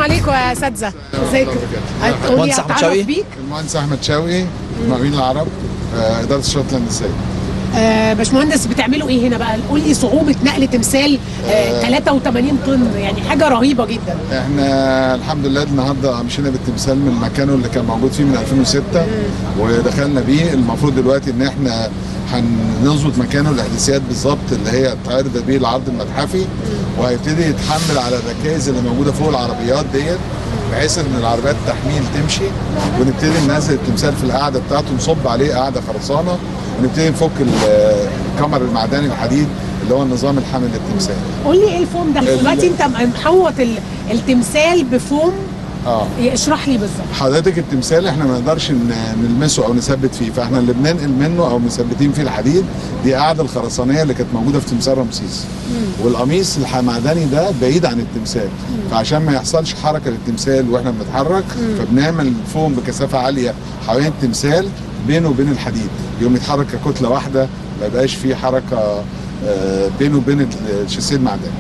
عليكم يا اساتذه ازيكم تقولي مهندس أحمد اتعرف شوقي. بيك المهندس احمد شوقي المقاولين العرب آه، اداره الشرطه الهندسيه آه باشمهندس بتعملوا ايه هنا بقى قول لي صعوبه نقل تمثال آه 83 طن يعني حاجه رهيبه جدا احنا الحمد لله النهارده مشينا بالتمثال من مكانه اللي كان موجود فيه من 2006 ودخلنا بيه المفروض دلوقتي ان احنا هنظبط مكانه الاحداثيات بالظبط اللي هي تعرض بيه العرض المتحفي وهيبتدي يتحمل على الركائز اللي موجوده فوق العربيات ديت بحيث ان العربيات تحميل تمشي ونبتدي ننزل التمثال في القاعده بتاعته نصب عليه قاعده خرسانه ونبتدي نفك ال- الكمر المعدني الحديد اللي هو النظام الحامل للتمثال قول لي ايه الفوم ده ال- دلوقتي انت محوط ال- التمثال بفوم اه اشرح لي بالظبط حضرتك التمثال احنا ما نقدرش ن- نلمسه او نثبت فيه فاحنا اللي بننقل منه او مثبتين فيه الحديد دي قاعده الخرسانيه اللي كانت موجوده في تمثال رمسيس والقميص المعدني ده بعيد عن التمثال فعشان ما يحصلش حركه للتمثال واحنا بنتحرك فبنعمل فوم بكثافه عاليه حوالين التمثال بينه وبين الحديد يوم يتحرك ككتله واحده ما يبقاش فيه حركه آه، بينه وبين الشاسيه المعدني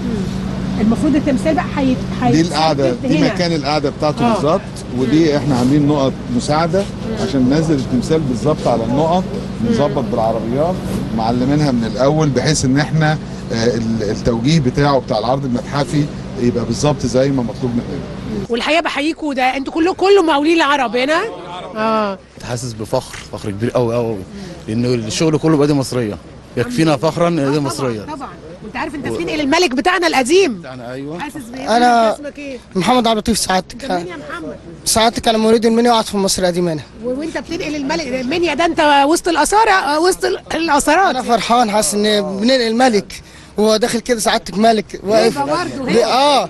المفروض التمثال بقى هيت دي القعده هيتثبت دي هنا. مكان القعده بتاعته آه. بالظبط ودي احنا عاملين نقط مساعده عشان ننزل التمثال بالظبط على النقط نظبط بالعربيات معلمينها من الاول بحيث ان احنا آه، ال- التوجيه بتاعه بتاع العرض المتحفي يبقى بالظبط زي ما مطلوب مننا والحقيقه بحييكوا ده انتوا كله كله مقاولين العرب هنا اه حاسس بفخر فخر كبير قوي قوي قوي لانه الشغل كله بايدي مصريه يكفينا فخرا ان ايدي طبعا مصريه طبعا وانت عارف انت بتنقل الملك بتاعنا القديم يعني ايوه حاسس بايه أنا- أنت اسمك ايه محمد عبد اللطيف سعادتك منين يا محمد سعادتك انا مواليد المنيا وقعدت في مصر قديم هنا و- وانت بتنقل الملك المنيا ده انت وسط الاثار آه، وسط ال- الاثارات انا فرحان حاسس ان بننقل الملك وهو داخل كده سعادتك ملك واقف يبقى برضه بي- هنا. اه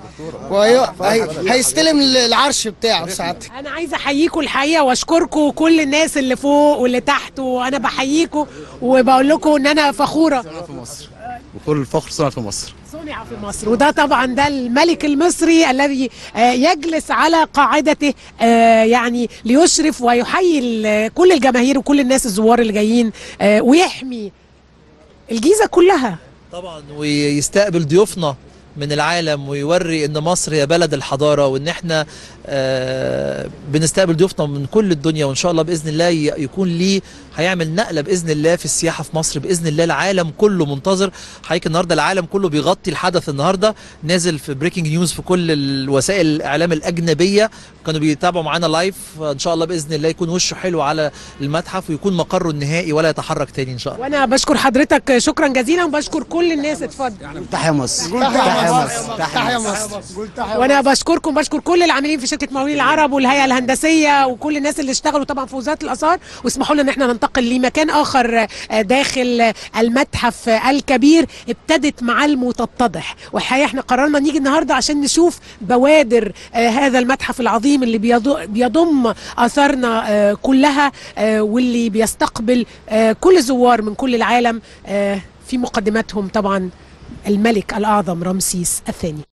وهي- هي- هيستلم العرش بتاعه سعادتك انا عايزه احييكم الحقيقه واشكركم كل الناس اللي فوق واللي تحت وانا بحييكم وبقول لكم ان انا فخوره في مصر وكل الفخر صنع في مصر صنع في مصر وده طبعا ده الملك المصري الذي آه، يجلس على قاعدته آه، يعني ليشرف ويحيي ال- كل الجماهير وكل الناس الزوار اللي جايين آه، ويحمي الجيزه كلها طبعا ويستقبل ضيوفنا من العالم ويوري ان مصر هي بلد الحضاره وان احنا آه، بنستقبل ضيوفنا من كل الدنيا وان شاء الله باذن الله ي- يكون ليه هيعمل نقله باذن الله في السياحه في مصر باذن الله العالم كله منتظر حضرتك النهارده العالم كله بيغطي الحدث النهارده نازل في بريكنج نيوز في كل الوسائل الاعلام الاجنبيه كانوا بيتابعوا معانا لايف ان شاء الله باذن الله يكون وشه حلو على المتحف ويكون مقره النهائي ولا يتحرك تاني ان شاء الله وانا بشكر حضرتك شكرا جزيلا وبشكر كل الناس اتفضل تحيا مصر تحيا مصر تحيا مصر وانا بشكركم بشكر كل العاملين في شركه مقاولين العرب والهيئه الهندسيه وكل الناس اللي اشتغلوا طبعا في وزاره الاثار واسمحوا لنا ان احنا ننتقل لمكان اخر آه، داخل المتحف الكبير ابتدت معالمه تتضح والحقيقه احنا قررنا نيجي النهارده عشان نشوف بوادر آه، هذا المتحف العظيم اللي بيض- بيضم اثارنا آه، كلها آه، واللي بيستقبل آه، كل زوار من كل العالم آه، في مقدمتهم طبعا الملك الاعظم رمسيس الثاني